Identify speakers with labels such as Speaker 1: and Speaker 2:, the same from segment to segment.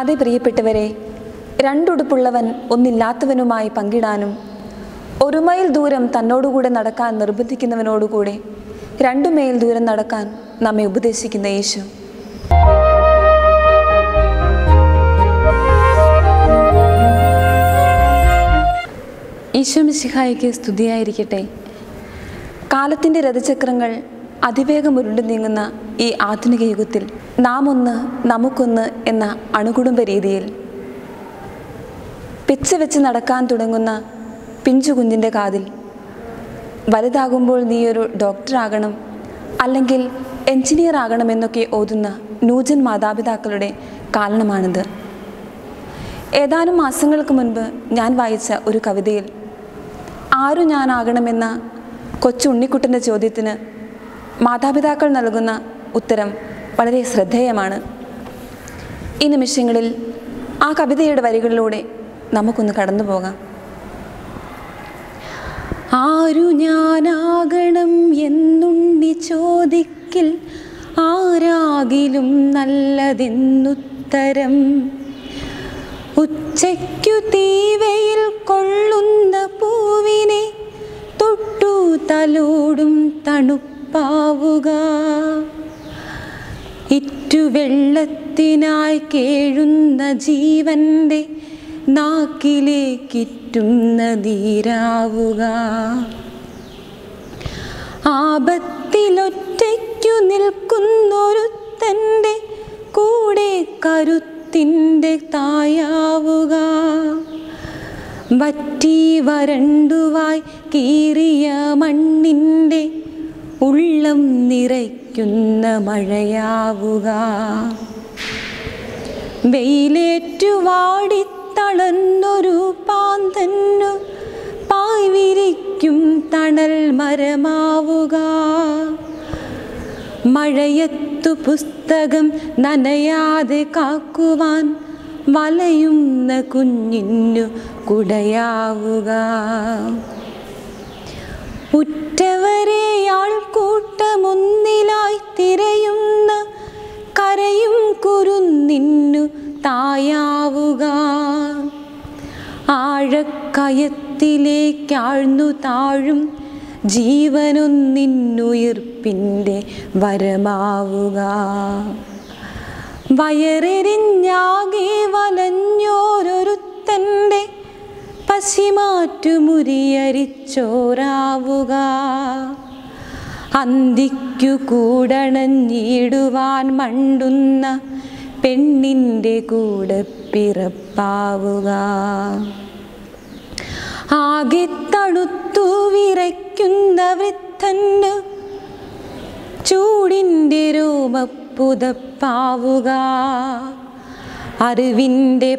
Speaker 1: അതെ പ്രിയപ്പെട്ടവരെ രണ്ടുടുപ്പുള്ളവൻ ഒന്നില്ലാത്തവനുമായി പങ്കിടാനും ഒരു മൈൽ ദൂരം തന്നോടുകൂടെ നടക്കാൻ നിർബന്ധിക്കുന്നവനോടുകൂടെ രണ്ടു മൈൽ ദൂരം നടക്കാൻ നമ്മെ ഉപദേശിക്കുന്ന യേശു ഈശോ മിശിഹായിക്ക് സ്തുതിയായിരിക്കട്ടെ കാലത്തിൻ്റെ രഥചക്രങ്ങൾ അതിവേഗം ഉരുണ്ടു നീങ്ങുന്ന ഈ ആധുനിക യുഗത്തിൽ നാം ഒന്ന് നമുക്കൊന്ന് എന്ന അണുകുടുംബ രീതിയിൽ പിച്ച വെച്ച് നടക്കാൻ തുടങ്ങുന്ന പിഞ്ചു കുഞ്ഞിൻ്റെ കാതിൽ വലുതാകുമ്പോൾ നീ ഒരു ഡോക്ടറാകണം അല്ലെങ്കിൽ എഞ്ചിനീയർ ആകണമെന്നൊക്കെ ഓതുന്ന നൂജൻ മാതാപിതാക്കളുടെ കാരണമാണിത് ഏതാനും മാസങ്ങൾക്ക് മുൻപ് ഞാൻ വായിച്ച ഒരു കവിതയിൽ ആരു ഞാനാകണമെന്ന കൊച്ചു ഉണ്ണിക്കുട്ടൻ്റെ ചോദ്യത്തിന് മാതാപിതാക്കൾ നൽകുന്ന ഉത്തരം വളരെ ശ്രദ്ധേയമാണ് ഈ നിമിഷങ്ങളിൽ ആ കവിതയുടെ വരികളിലൂടെ നമുക്കൊന്ന് കടന്നു പോകാം ആരു ഞാനാകണം എന്നുണ്ണി ചോദിക്കിൽ ആരാകിലും നല്ലതെന്നുത്തരം ഉച്ചയ്ക്കു തീവയിൽ കൊള്ളുന്ന പൂവിനെ തൊട്ടു തലോടും തണുപ്പാവുക ഇറ്റുവെള്ളത്തിനായി കേഴുന്ന ജീവന്റെ നാക്കിലേക്കിറ്റുന്ന നീരാവുക ആപത്തിലൊറ്റയ്ക്കു നിൽക്കുന്നൊരുത്തൻ്റെ കൂടെ കരുത്തിൻ്റെ തായാവുക വറ്റി വരണ്ടുവായി കീറിയ മണ്ണിൻ്റെ ഉള്ളം നിറയ്ക്കുന്ന മഴയാവുക വെയിലേറ്റു വാടിത്തളർന്നൊരു പാന്തന്നു പായ് വിരിക്കും തണൽ മരമാവുക മഴയത്തു പുസ്തകം നനയാതെ കാക്കുവാൻ വലയുന്ന കുഞ്ഞിനു കുടയാവുക ഉറ്റവരെ ആൾക്കൂട്ടമൊന്നിലായി തിരയുന്ന കരയും കുരുന്നിന്നു തായാവുക ആഴക്കയത്തിലേക്കാഴ്ന്നു താഴും ജീവനൊന്നിന്നുയിർപ്പിൻ്റെ വരമാവുക വയറെരിഞ്ഞാകെ വലഞ്ഞോരൊരുത്തൻ്റെ പശിമാറ്റുമുരിയരിച്ചോരാവുക അന്തിക്കു കൂടണഞ്ഞിടുവാൻ മണ്ടുന്ന പെണ്ണിൻ്റെ കൂടെ പിറപ്പാവുക ആകെ തണുത്തു വിറയ്ക്കുന്ന വൃദ്ധന് ചൂടിൻ്റെ രോമപ്പുതപ്പാവുക അറിവിൻ്റെ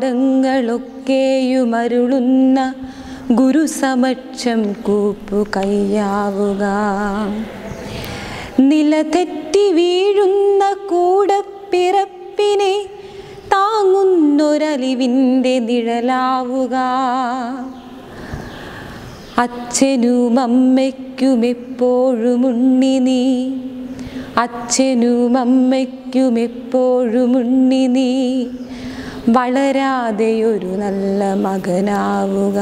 Speaker 1: പാഠങ്ങളൊക്കെയുമരുളുന്ന ഗുരുസമക്ഷം കൂപ്പു കയ്യാവുക നിലതെറ്റി വീഴുന്ന കൂടപ്പിറപ്പിനെ താങ്ങുന്നൊരലിവിൻ്റെ നിഴലാവുക അച്ഛനും അമ്മയ്ക്കും എപ്പോഴും ഉണ്ണി നീ അച്ഛനും അമ്മയ്ക്കും എപ്പോഴും ഉണ്ണി നീ വളരാതെ ഒരു നല്ല മകനാവുക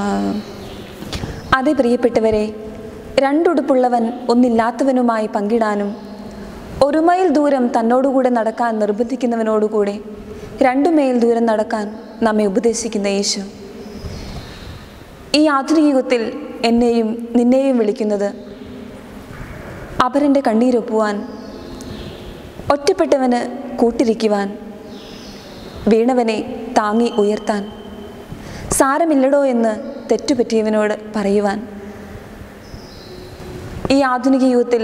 Speaker 1: അതെ പ്രിയപ്പെട്ടവരെ രണ്ടുടുപ്പുള്ളവൻ ഒന്നില്ലാത്തവനുമായി പങ്കിടാനും ഒരു മൈൽ ദൂരം തന്നോടുകൂടെ നടക്കാൻ നിർബന്ധിക്കുന്നവനോടുകൂടെ രണ്ടു മൈൽ ദൂരം നടക്കാൻ നമ്മെ ഉപദേശിക്കുന്ന യേശു ഈ ആധുനിക യുഗത്തിൽ എന്നെയും നിന്നെയും വിളിക്കുന്നത് അപരൻ്റെ കണ്ണീരൊപ്പുവാൻ ഒറ്റപ്പെട്ടവന് കൂട്ടിരിക്കുവാൻ വീണവനെ താങ്ങി ഉയർത്താൻ സാരമില്ലടോ എന്ന് തെറ്റുപറ്റിയവനോട് പറയുവാൻ ഈ ആധുനിക യുഗത്തിൽ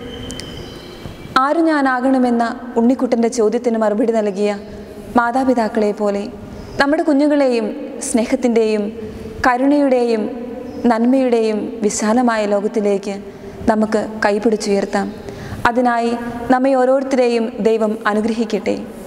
Speaker 1: ആരു ഞാനാകണമെന്ന ഉണ്ണിക്കുട്ടൻ്റെ ചോദ്യത്തിന് മറുപടി നൽകിയ മാതാപിതാക്കളെ പോലെ നമ്മുടെ കുഞ്ഞുങ്ങളെയും സ്നേഹത്തിൻ്റെയും കരുണയുടെയും നന്മയുടെയും വിശാലമായ ലോകത്തിലേക്ക് നമുക്ക് കൈപിടിച്ചുയർത്താം അതിനായി നമ്മെ ഓരോരുത്തരെയും ദൈവം അനുഗ്രഹിക്കട്ടെ